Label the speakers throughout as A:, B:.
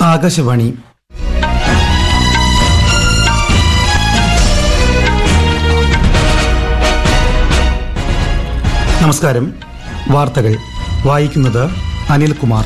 A: ആകാശവാണി നമസ്കാരം വാർത്തകൾ വായിക്കുന്നത് അനിൽകുമാർ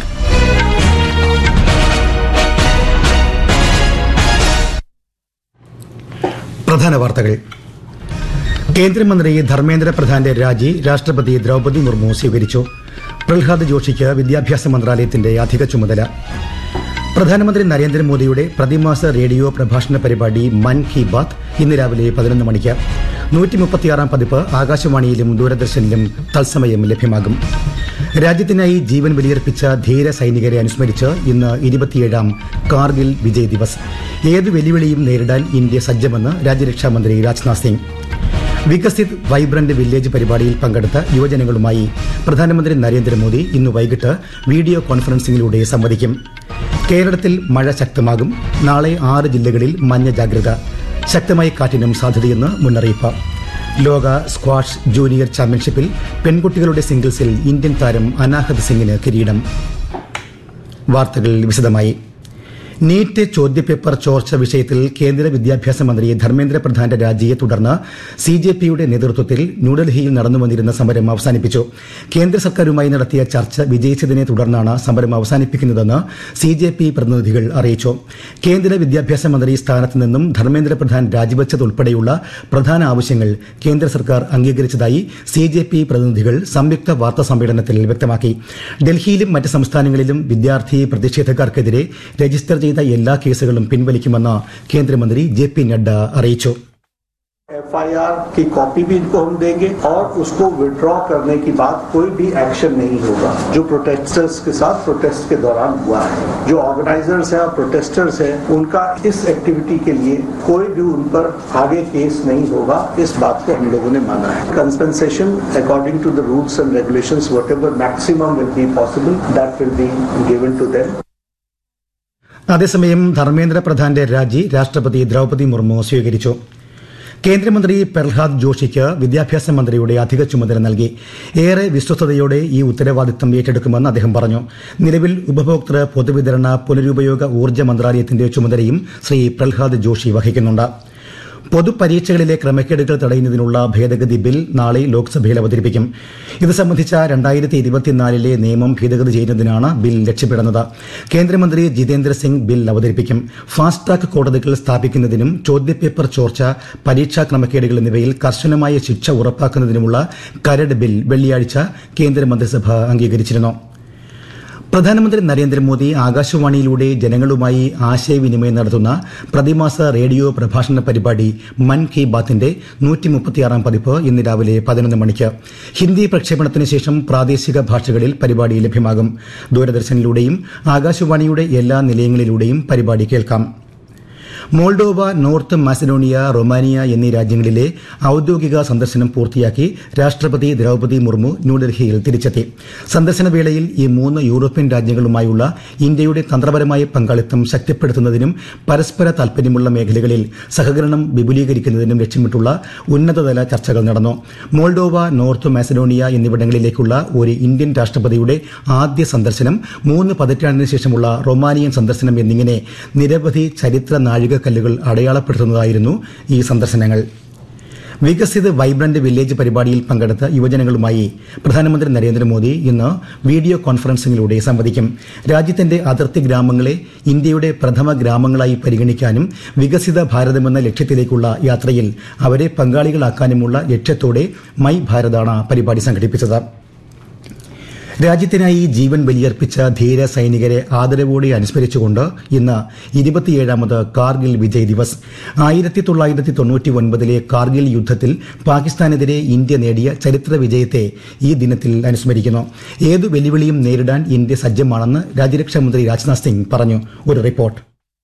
A: പ്രധാന വാർത്തകൾ കേന്ദ്രമന്ത്രി ധർമ്മേന്ദ്ര പ്രധാന്റെ രാജി രാഷ്ട്രപതി ദ്രൗപദി മുർമു സ്വീകരിച്ചു പ്രഹ്ലാദ് ജോഷിക്ക് വിദ്യാഭ്യാസ മന്ത്രാലയത്തിന്റെ അധിക ചുമതല പ്രധാനമന്ത്രി നരേന്ദ്രമോദിയുടെ പ്രതിമാസ റേഡിയോ പ്രഭാഷണ പരിപാടി മൻ കി ബാത്ത് ഇന്ന് രാവിലെ പതിനൊന്ന് മണിക്ക് നൂറ്റി മുപ്പത്തിയാറാം പതിപ്പ് ആകാശവാണിയിലും ദൂരദർശനിലും തത്സമയം ലഭ്യമാകും രാജ്യത്തിനായി ജീവൻ ബലിയർപ്പിച്ച ധീര സൈനികരെ അനുസ്മരിച്ച് ഇന്ന് ഇരുപത്തിയേഴാം കാർഗിൽ വിജയ് ദിവസ് ഏത് വെല്ലുവിളിയും നേരിടാൻ ഇന്ത്യ സജ്ജമെന്ന് രാജ്യരക്ഷാമന്ത്രി രാജ്നാഥ് സിംഗ് വികസിത് വൈബ്രന്റ് വില്ലേജ് പരിപാടിയിൽ പങ്കെടുത്ത യുവജനങ്ങളുമായി പ്രധാനമന്ത്രി നരേന്ദ്രമോദി ഇന്ന് വൈകിട്ട് വീഡിയോ കോൺഫറൻസിംഗിലൂടെ സംവദിക്കും കേരളത്തിൽ മഴ ശക്തമാകും നാളെ ആറ് ജില്ലകളിൽ മഞ്ഞ ജാഗ്രത ശക്തമായ കാറ്റിനും സാധ്യതയെന്ന് മുന്നറിയിപ്പ് ലോക സ്ക്വാഷ് ജൂനിയർ ചാമ്പ്യൻഷിപ്പിൽ പെൺകുട്ടികളുടെ സിംഗിൾസിൽ ഇന്ത്യൻ താരം അനാഹത് സിംഗിന് കിരീടം വാർത്തകൾ വിശദമായി നീറ്റ് ചോദ്യപേപ്പർ ചോർച്ച വിഷയത്തിൽ കേന്ദ്ര വിദ്യാഭ്യാസ മന്ത്രി ധർമ്മേന്ദ്ര പ്രധാന്റെ രാജിയെ തുടർന്ന് സി ജെ പിയുടെ നേതൃത്വത്തിൽ ന്യൂഡൽഹിയിൽ നടന്നുവന്നിരുന്ന സമരം അവസാനിപ്പിച്ചു കേന്ദ്ര സർക്കാരുമായി നടത്തിയ ചർച്ച വിജയിച്ചതിനെ തുടർന്നാണ് സമരം അവസാനിപ്പിക്കുന്നതെന്ന് സി ജെ പി പ്രതിനിധികൾ അറിയിച്ചു കേന്ദ്ര വിദ്യാഭ്യാസ മന്ത്രി സ്ഥാനത്ത് നിന്നും ധർമ്മേന്ദ്ര പ്രധാൻ രാജിവച്ചതുൾപ്പെടെയുള്ള പ്രധാന ആവശ്യങ്ങൾ കേന്ദ്ര സർക്കാർ അംഗീകരിച്ചതായി സി ജെ പി പ്രതിനിധികൾ സംയുക്ത വാർത്താ സമ്മേളനത്തിൽ വ്യക്തമാക്കി ഡൽഹിയിലും മറ്റ് സംസ്ഥാനങ്ങളിലും വിദ്യാർത്ഥി പ്രതിഷേധക്കാർക്കെതിരെ രജിസ്റ്റർ ചെയ്ത എല്ലാ കേസുകളും പിൻവലിക്കുമെന്ന് കേന്ദ്രമന്ത്രി ജെ പി നഡ്ഡ അറിയിച്ചു
B: एफआईआर की कॉपी भी इनको हम देंगे और उसको विड्रॉ करने की बात कोई भी एक्शन नहीं होगा जो प्रोटेस्टर्स के साथ प्रोटेस्ट के दौरान हुआ है जो ऑर्गेनाइजर्स हैं और प्रोटेस्टर्स हैं उनका इस एक्टिविटी के लिए कोई भी उन पर आगे केस नहीं होगा इस बात को हम लोगों ने माना है compensation according to the rules and regulations whatever maximum will be possible that will be given to them
A: അതേസമയം ധർമ്മേന്ദ്ര പ്രധാന്റെ രാജി രാഷ്ട്രപതി ദ്രൗപദി മുർമു സ്വീകരിച്ചു കേന്ദ്രമന്ത്രി പ്രഹ്ലാദ് ജോഷിക്ക് വിദ്യാഭ്യാസ മന്ത്രിയുടെ അധിക ചുമതല നൽകി ഏറെ വിശ്വസ്തയോടെ ഈ ഉത്തരവാദിത്തം ഏറ്റെടുക്കുമെന്ന് അദ്ദേഹം പറഞ്ഞു നിലവിൽ ഉപഭോക്തൃ പൊതുവിതരണ പുനരുപയോഗ ഊർജ്ജ മന്ത്രാലയത്തിന്റെ ചുമതലയും ശ്രീ പ്രഹ്ലാദ് ജോഷി വഹിക്കുന്നുണ്ട് പൊതുപരീക്ഷകളിലെ ക്രമക്കേടുകൾ തടയുന്നതിനുള്ള ഭേദഗതി ബിൽ നാളെ ലോക്സഭയിൽ അവതരിപ്പിക്കും ഇത് സംബന്ധിച്ച രണ്ടായിരത്തി ഇരുപത്തിനാലിലെ നിയമം ഭേദഗതി ചെയ്യുന്നതിനാണ് ബിൽ ലക്ഷ്യമിടുന്നത് കേന്ദ്രമന്ത്രി ജിതേന്ദ്ര സിംഗ് ബിൽ അവതരിപ്പിക്കും ഫാസ്റ്റ് ട്രാക്ക് കോടതികൾ സ്ഥാപിക്കുന്നതിനും ചോദ്യപേപ്പർ ചോർച്ച പരീക്ഷാ ക്രമക്കേടുകൾ എന്നിവയിൽ കർശനമായ ശിക്ഷ ഉറപ്പാക്കുന്നതിനുമുള്ള കരട് ബിൽ വെള്ളിയാഴ്ച കേന്ദ്രമന്ത്രിസഭ അംഗീകരിച്ചിരുന്നു പ്രധാനമന്ത്രി നരേന്ദ്രമോദി ആകാശവാണിയിലൂടെ ജനങ്ങളുമായി ആശയവിനിമയം നടത്തുന്ന പ്രതിമാസ റേഡിയോ പ്രഭാഷണ പരിപാടി മൻ കി ബാത്തിന്റെ നൂറ്റി മുപ്പത്തിയാറാം പതിപ്പ് ഇന്ന് രാവിലെ പതിനൊന്ന് മണിക്ക് ഹിന്ദി പ്രക്ഷേപണത്തിന് ശേഷം പ്രാദേശിക ഭാഷകളിൽ പരിപാടി ലഭ്യമാകും ദൂരദർശനിലൂടെയും ആകാശവാണിയുടെ എല്ലാ നിലയങ്ങളിലൂടെയും പരിപാടി കേൾക്കാം മോൾഡോവ നോർത്ത് മാസഡോണിയ റൊമാനിയ എന്നീ രാജ്യങ്ങളിലെ ഔദ്യോഗിക സന്ദർശനം പൂർത്തിയാക്കി രാഷ്ട്രപതി ദ്രൌപദി മുർമു ന്യൂഡൽഹിയിൽ തിരിച്ചെത്തി സന്ദർശന വേളയിൽ ഈ മൂന്ന് യൂറോപ്യൻ രാജ്യങ്ങളുമായുള്ള ഇന്ത്യയുടെ തന്ത്രപരമായ പങ്കാളിത്തം ശക്തിപ്പെടുത്തുന്നതിനും പരസ്പര താൽപര്യമുള്ള മേഖലകളിൽ സഹകരണം വിപുലീകരിക്കുന്നതിനും ലക്ഷ്യമിട്ടുള്ള ഉന്നതതല ചർച്ചകൾ നടന്നു മോൾഡോവ നോർത്ത് മാസഡോണിയ എന്നിവിടങ്ങളിലേക്കുള്ള ഒരു ഇന്ത്യൻ രാഷ്ട്രപതിയുടെ ആദ്യ സന്ദർശനം മൂന്ന് പതിറ്റാണ്ടിന് ശേഷമുള്ള റൊമാനിയൻ സന്ദർശനം എന്നിങ്ങനെ നിരവധി ചരിത്ര നാഴികക്കല്ലുകൾ അടയാളപ്പെടുത്തുന്നതായിരുന്നു ഈ സന്ദർശനങ്ങൾ വികസിത് വൈബ്രന്റ് വില്ലേജ് പരിപാടിയിൽ പങ്കെടുത്ത യുവജനങ്ങളുമായി പ്രധാനമന്ത്രി നരേന്ദ്രമോദി ഇന്ന് വീഡിയോ കോൺഫറൻസിംഗിലൂടെ സംവദിക്കും രാജ്യത്തിന്റെ അതിർത്തി ഗ്രാമങ്ങളെ ഇന്ത്യയുടെ പ്രഥമ ഗ്രാമങ്ങളായി പരിഗണിക്കാനും വികസിത ഭാരതമെന്ന ലക്ഷ്യത്തിലേക്കുള്ള യാത്രയിൽ അവരെ പങ്കാളികളാക്കാനുമുള്ള ലക്ഷ്യത്തോടെ മൈ ഭാരതാണ് പരിപാടി സംഘടിപ്പിച്ചത് രാജ്യത്തിനായി ജീവൻ ബലിയർപ്പിച്ച ധീര സൈനികരെ ആദരവോടെ അനുസ്മരിച്ചുകൊണ്ട് ഇന്ന് ഇരുപത്തിയേഴാമത് കാർഗിൽ വിജയ് ദിവസ് ആയിരത്തി തൊള്ളായിരത്തി തൊണ്ണൂറ്റി ഒൻപതിലെ കാർഗിൽ യുദ്ധത്തിൽ പാകിസ്ഥാനെതിരെ ഇന്ത്യ നേടിയ ചരിത്ര വിജയത്തെ ഈ ദിനത്തിൽ അനുസ്മരിക്കുന്നു ഏതു വെല്ലുവിളിയും നേരിടാൻ ഇന്ത്യ സജ്ജമാണെന്ന് രാജ്യരക്ഷാമന്ത്രി രാജ്നാഥ് സിംഗ് പറഞ്ഞു ഒരു റിപ്പോർട്ട്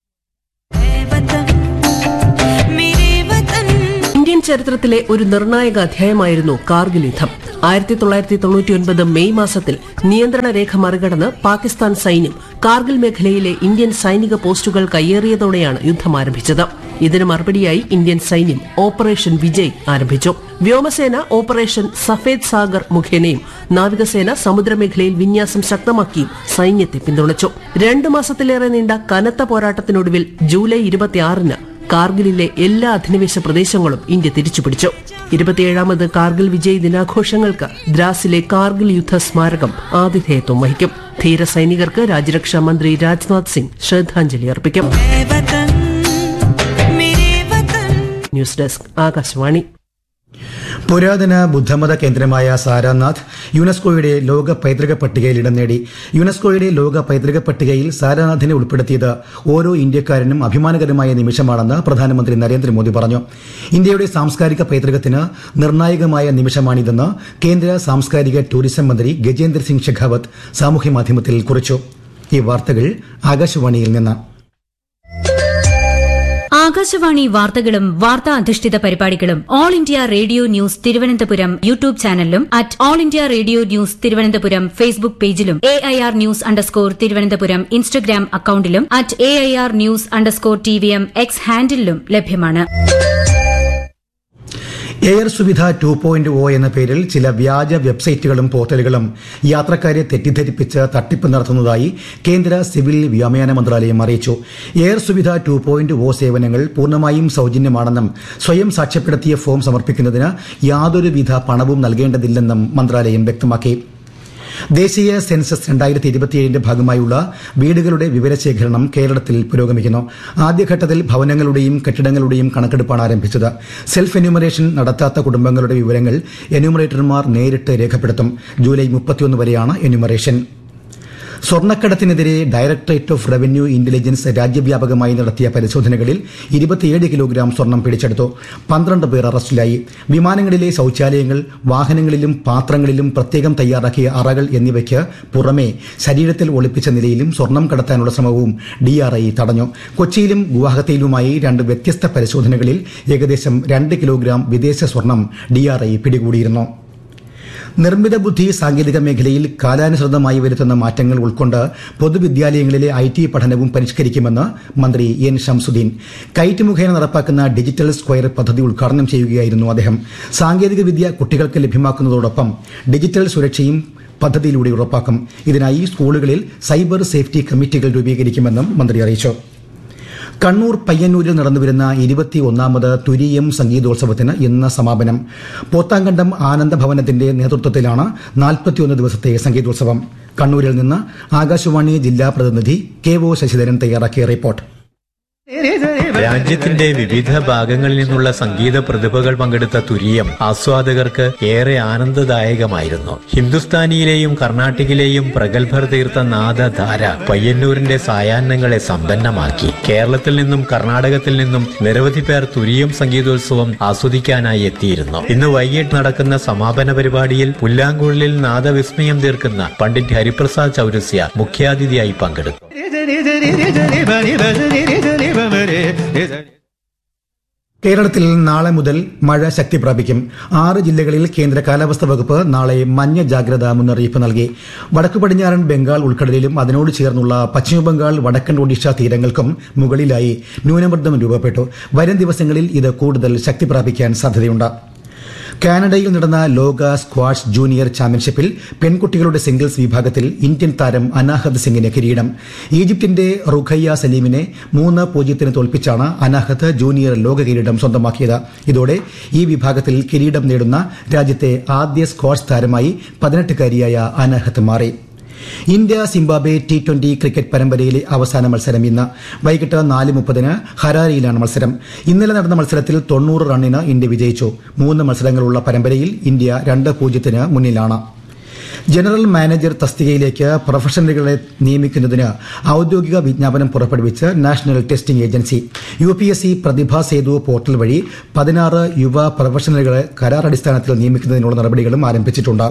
C: ഇന്ത്യൻ ചരിത്രത്തിലെ ഒരു നിർണായക അധ്യായമായിരുന്നു കാർഗിൽ യുദ്ധം ആയിരത്തി തൊള്ളായിരത്തി തൊണ്ണൂറ്റിയൊൻപത് മെയ് മാസത്തിൽ നിയന്ത്രണ രേഖ മറികടന്ന് പാകിസ്ഥാൻ സൈന്യം കാർഗിൽ മേഖലയിലെ ഇന്ത്യൻ സൈനിക പോസ്റ്റുകൾ കയ്യേറിയതോടെയാണ് യുദ്ധം ആരംഭിച്ചത് ഇതിന് മറുപടിയായി ഇന്ത്യൻ സൈന്യം ഓപ്പറേഷൻ വിജയ് ആരംഭിച്ചു വ്യോമസേന ഓപ്പറേഷൻ സഫേദ് സാഗർ മുഖേനയും നാവികസേന സമുദ്രമേഖലയിൽ വിന്യാസം ശക്തമാക്കിയും സൈന്യത്തെ പിന്തുണച്ചു രണ്ടു മാസത്തിലേറെ നീണ്ട കനത്ത പോരാട്ടത്തിനൊടുവിൽ ജൂലൈ ഇരുപത്തിയാറിന് കാർഗിലിലെ എല്ലാ അധിനിവേശ പ്രദേശങ്ങളും ഇന്ത്യ തിരിച്ചുപിടിച്ചു ഇരുപത്തിയേഴാമത് കാർഗിൽ വിജയ് ദിനാഘോഷങ്ങൾക്ക് ദ്രാസിലെ കാർഗിൽ യുദ്ധ സ്മാരകം ആതിഥേയത്വം വഹിക്കും ധീര സൈനികർക്ക് രാജ്യരക്ഷാ മന്ത്രി രാജ്നാഥ് സിംഗ് ശ്രദ്ധാഞ്ജലി അർപ്പിക്കും
D: मेरे वतन मेरे वतन
C: ന്യൂസ് ഡെസ്ക് ആകാശവാണി
A: പുരാതന ബുദ്ധമത കേന്ദ്രമായ സാരാനാഥ് യുനെസ്കോയുടെ ലോക പൈതൃക പട്ടികയിൽ ഇടം നേടി യുനെസ്കോയുടെ ലോക പൈതൃക പട്ടികയിൽ സാരാനാഥിനെ ഉൾപ്പെടുത്തിയത് ഓരോ ഇന്ത്യക്കാരനും അഭിമാനകരമായ നിമിഷമാണെന്ന് പ്രധാനമന്ത്രി നരേന്ദ്രമോദി പറഞ്ഞു ഇന്ത്യയുടെ സാംസ്കാരിക പൈതൃകത്തിന് നിർണായകമായ നിമിഷമാണിതെന്ന് കേന്ദ്ര സാംസ്കാരിക ടൂറിസം മന്ത്രി ഗജേന്ദ്ര സിംഗ് ഷെഖാവത്ത് സാമൂഹ്യമാധ്യമത്തിൽ കുറിച്ചു ഈ വാർത്തകൾ ആകാശവാണിയിൽ നിന്ന്
E: ആകാശവാണി വാർത്തകളും വാർത്താ അധിഷ്ഠിത പരിപാടികളും All India Radio news Thiruvananthapuram YouTube ചാനലിലും at All India Radio news Thiruvananthapuram Facebook പേജിലും A I R news underscore Thiruvananthapuram Instagram അക്കൌണ്ടിലും at A I R news underscore T V M X ഹാൻഡിലും ലഭ്യമാണ്
A: air Suvidha two point O എന്ന പേരിൽ ചില വ്യാജ വെബ്സൈറ്റുകളും പോർട്ടലുകളും യാത്രക്കാരെ തെറ്റിദ്ധരിപ്പിച്ച് തട്ടിപ്പ് നടത്തുന്നതായി കേന്ദ്ര സിവിൽ വ്യോമയാന മന്ത്രാലയം അറിയിച്ചു air Suvidha two point O സേവനങ്ങൾ പൂർണ്ണമായും സൌജന്യമാണെന്നും സ്വയം സാക്ഷ്യപ്പെടുത്തിയ ഫോം സമർപ്പിക്കുന്നതിന് യാതൊരുവിധ പണവും നൽകേണ്ടതില്ലെന്നും മന്ത്രാലയം വ്യക്തമാക്കി ദേശീയ സെൻസസ് രണ്ടായിരത്തി ഇരുപത്തിയേഴിന്റെ ഭാഗമായുള്ള വീടുകളുടെ വിവരശേഖരണം കേരളത്തിൽ പുരോഗമിക്കുന്നു ആദ്യഘട്ടത്തിൽ ഭവനങ്ങളുടെയും കെട്ടിടങ്ങളുടെയും കണക്കെടുപ്പാണ് ആരംഭിച്ചത് സെൽഫ് എന്യൂമറേഷൻ നടത്താത്ത കുടുംബങ്ങളുടെ വിവരങ്ങൾ എന്യൂമറേറ്റർമാർ നേരിട്ട് രേഖപ്പെടുത്തും ജൂലൈ മുപ്പത്തിയൊന്ന് വരെയാണ് എന്യൂമറേഷൻ സ്വർണ്ണക്കടത്തിനെതിരെ ഡയറക്ടറേറ്റ് ഓഫ് റവന്യൂ ഇന്റലിജൻസ് രാജ്യവ്യാപകമായി നടത്തിയ പരിശോധനകളിൽ ഇരുപത്തിയേഴ് കിലോഗ്രാം സ്വർണം പിടിച്ചെടുത്തു പന്ത്രണ്ട് പേർ അറസ്റ്റിലായി വിമാനങ്ങളിലെ ശൌചാലയങ്ങൾ വാഹനങ്ങളിലും പാത്രങ്ങളിലും പ്രത്യേകം തയ്യാറാക്കിയ അറകൾ എന്നിവയ്ക്ക് പുറമെ ശരീരത്തിൽ ഒളിപ്പിച്ച നിലയിലും സ്വർണം കടത്താനുള്ള ശ്രമവും ഡിആർഐ തടഞ്ഞു കൊച്ചിയിലും ഗുവാഹത്തിയിലുമായി രണ്ട് വ്യത്യസ്ത പരിശോധനകളിൽ ഏകദേശം രണ്ട് കിലോഗ്രാം വിദേശ സ്വർണം ഡിആർഐ പിടികൂടിയിരുന്നു നിർമ്മിത ബുദ്ധി സാങ്കേതിക മേഖലയിൽ കാലാനുസൃതമായി വരുത്തുന്ന മാറ്റങ്ങൾ ഉൾക്കൊണ്ട് പൊതുവിദ്യാലയങ്ങളിലെ ഐ ടി പഠനവും പരിഷ്കരിക്കുമെന്ന് മന്ത്രി എൻ ഷംസുദ്ദീൻ കൈറ്റ് മുഖേന നടപ്പാക്കുന്ന ഡിജിറ്റൽ സ്ക്വയർ പദ്ധതി ഉദ്ഘാടനം ചെയ്യുകയായിരുന്നു അദ്ദേഹം സാങ്കേതികവിദ്യ കുട്ടികൾക്ക് ലഭ്യമാക്കുന്നതോടൊപ്പം ഡിജിറ്റൽ സുരക്ഷയും പദ്ധതിയിലൂടെ ഉറപ്പാക്കും ഇതിനായി സ്കൂളുകളിൽ സൈബർ സേഫ്റ്റി കമ്മിറ്റികൾ രൂപീകരിക്കുമെന്നും മന്ത്രി അറിയിച്ചു കണ്ണൂർ പയ്യന്നൂരിൽ നടന്നുവരുന്ന ഇരുപത്തി ഒന്നാമത് തുരീയം സംഗീതോത്സവത്തിന് ഇന്ന് സമാപനം പോത്താങ്കണ്ടം ആനന്ദഭവനത്തിന്റെ നേതൃത്വത്തിലാണ് നാൽപ്പത്തിയൊന്ന് ദിവസത്തെ സംഗീതോത്സവം കണ്ണൂരിൽ നിന്ന് ആകാശവാണി ജില്ലാ പ്രതിനിധി കെ ഒ ശശിധരൻ തയ്യാറാക്കിയ റിപ്പോർട്ട്
F: രാജ്യത്തിന്റെ വിവിധ ഭാഗങ്ങളിൽ നിന്നുള്ള സംഗീത പ്രതിഭകൾ പങ്കെടുത്ത തുരീയം ആസ്വാദകർക്ക് ഏറെ ആനന്ദദായകമായിരുന്നു ഹിന്ദുസ്ഥാനിയിലെയും കർണാട്ടിക്കിലെയും പ്രഗത്ഭർ തീർത്ത നാദധാര പയ്യന്നൂരിന്റെ സായാഹ്നങ്ങളെ സമ്പന്നമാക്കി കേരളത്തിൽ നിന്നും കർണാടകത്തിൽ നിന്നും നിരവധി പേർ തുരീയം സംഗീതോത്സവം ആസ്വദിക്കാനായി എത്തിയിരുന്നു ഇന്ന് വൈകിട്ട് നടക്കുന്ന സമാപന പരിപാടിയിൽ പുല്ലാങ്കുഴലിൽ നാദവിസ്മയം തീർക്കുന്ന പണ്ഡിറ്റ് ഹരിപ്രസാദ് ചൌരസ്യ മുഖ്യാതിഥിയായി പങ്കെടുത്തു
A: കേരളത്തിൽ നാളെ മുതൽ മഴ ശക്തി പ്രാപിക്കും ആറ് ജില്ലകളിൽ കേന്ദ്ര കാലാവസ്ഥാ വകുപ്പ് നാളെ മഞ്ഞ ജാഗ്രതാ മുന്നറിയിപ്പ് നൽകി വടക്കു പടിഞ്ഞാറൻ ബംഗാൾ ഉൾക്കടലിലും അതിനോട് ചേർന്നുള്ള പശ്ചിമബംഗാൾ വടക്കൻ ഒഡീഷ തീരങ്ങൾക്കും മുകളിലായി ന്യൂനമർദ്ദം രൂപപ്പെട്ടു വരും ദിവസങ്ങളിൽ ഇത് കൂടുതൽ ശക്തി പ്രാപിക്കാൻ സാധ്യതയുണ്ട് കാനഡയിൽ നടന്ന ലോക സ്ക്വാഷ് ജൂനിയർ ചാമ്പ്യൻഷിപ്പിൽ പെൺകുട്ടികളുടെ സിംഗിൾസ് വിഭാഗത്തിൽ ഇന്ത്യൻ താരം അനാഹത് സിംഗിന് കിരീടം ഈജിപ്തിന്റെ റുഖയ്യ സലീമിനെ മൂന്ന് പൂജ്യത്തിന് തോൽപ്പിച്ചാണ് അനാഹത് ജൂനിയർ ലോക കിരീടം സ്വന്തമാക്കിയത് ഇതോടെ ഈ വിഭാഗത്തിൽ കിരീടം നേടുന്ന രാജ്യത്തെ ആദ്യ സ്ക്വാഷ് താരമായി പതിനെട്ടുകാരിയായ അനാഹത്ത് മാറി India Zimbabwe T twenty cricket പരമ്പരയിലെ അവസാന മത്സരം ഇന്ന് വൈകിട്ട് നാല് മുപ്പതിന് ഹരാരിയിലാണ് മത്സരം ഇന്നലെ നടന്ന മത്സരത്തിൽ തൊണ്ണൂറ് റണ്ണിന് ഇന്ത്യ വിജയിച്ചു മൂന്ന് മത്സരങ്ങളുള്ള പരമ്പരയിൽ ഇന്ത്യ രണ്ട് പൂജ്യത്തിന് മുന്നിലാണ് ജനറൽ മാനേജർ തസ്തികയിലേക്ക് പ്രൊഫഷണലുകളെ നിയമിക്കുന്നതിന് ഔദ്യോഗിക വിജ്ഞാപനം പുറപ്പെടുവിച്ച് National Testing Agency U P S C Pratibha Setu portal വഴി പതിനാറ് യുവ പ്രൊഫഷണലുകളെ കരാർ അടിസ്ഥാനത്തിൽ നിയമിക്കുന്നതിനുള്ള നടപടികളും ആരംഭിച്ചിട്ടുണ്ട്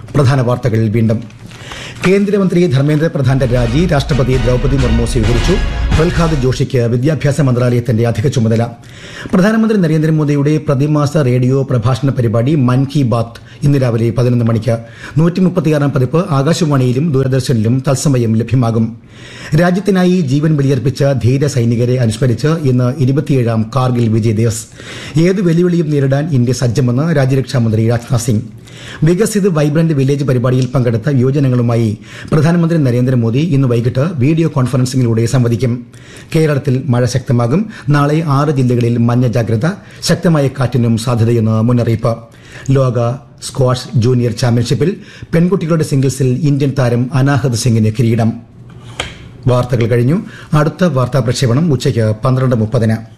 A: പ്രധാന വാർത്തകൾ വീണ്ടും കേന്ദ്രമന്ത്രി ധർമ്മേന്ദ്ര പ്രധാന്റെ രാജി രാഷ്ട്രപതി ദ്രൌപദി മുർമു സ്വീകരിച്ചു പ്രഹ്ലാദ് ജോഷിക്ക് വിദ്യാഭ്യാസ മന്ത്രാലയത്തിന്റെ അധിക ചുമതല പ്രധാനമന്ത്രി നരേന്ദ്രമോദിയുടെ പ്രതിമാസ റേഡിയോ പ്രഭാഷണ പരിപാടി മൻ കി ബാത്ത് ഇന്ന് രാവിലെ പതിനൊന്ന് മണിക്ക് നൂറ്റി മുപ്പത്തിയാറാം പതിപ്പ് ആകാശവാണിയിലും ദൂരദർശനിലും തത്സമയം ലഭ്യമാകും രാജ്യത്തിനായി ജീവൻ ബലിയർപ്പിച്ച ധീര സൈനികരെ അനുസ്മരിച്ച് ഇന്ന് ഇരുപത്തിയേഴാം കാർഗിൽ വിജയ് ദിവസ് ഏത് വെല്ലുവിളിയും നേരിടാൻ ഇന്ത്യ സജ്ജമെന്ന് രാജ്യരക്ഷാമന്ത്രി രാജ്നാഥ് സിംഗ് വികസിത് വൈബ്രന്റ് വില്ലേജ് പരിപാടിയിൽ പങ്കെടുത്ത യുവജനങ്ങളുമായി പ്രധാനമന്ത്രി നരേന്ദ്രമോദി ഇന്ന് വൈകിട്ട് വീഡിയോ കോൺഫറൻസിംഗിലൂടെ സംവദിക്കും കേരളത്തിൽ മഴ ശക്തമാകും നാളെ ആറ് ജില്ലകളിൽ മഞ്ഞ ജാഗ്രത ശക്തമായ കാറ്റിനും സാധ്യതയെന്ന് മുന്നറിയിപ്പ് ലോക സ്ക്വാഷ് ജൂനിയർ ചാമ്പ്യൻഷിപ്പിൽ പെൺകുട്ടികളുടെ സിംഗിൾസിൽ ഇന്ത്യൻ താരം അനാഹത് സിംഗിന് കിരീടം വാർത്തകൾ കഴിഞ്ഞു അടുത്ത വാർത്താ പ്രക്ഷേപണം ഉച്ചയ്ക്ക് പന്ത്രണ്ട് മുപ്പതിന്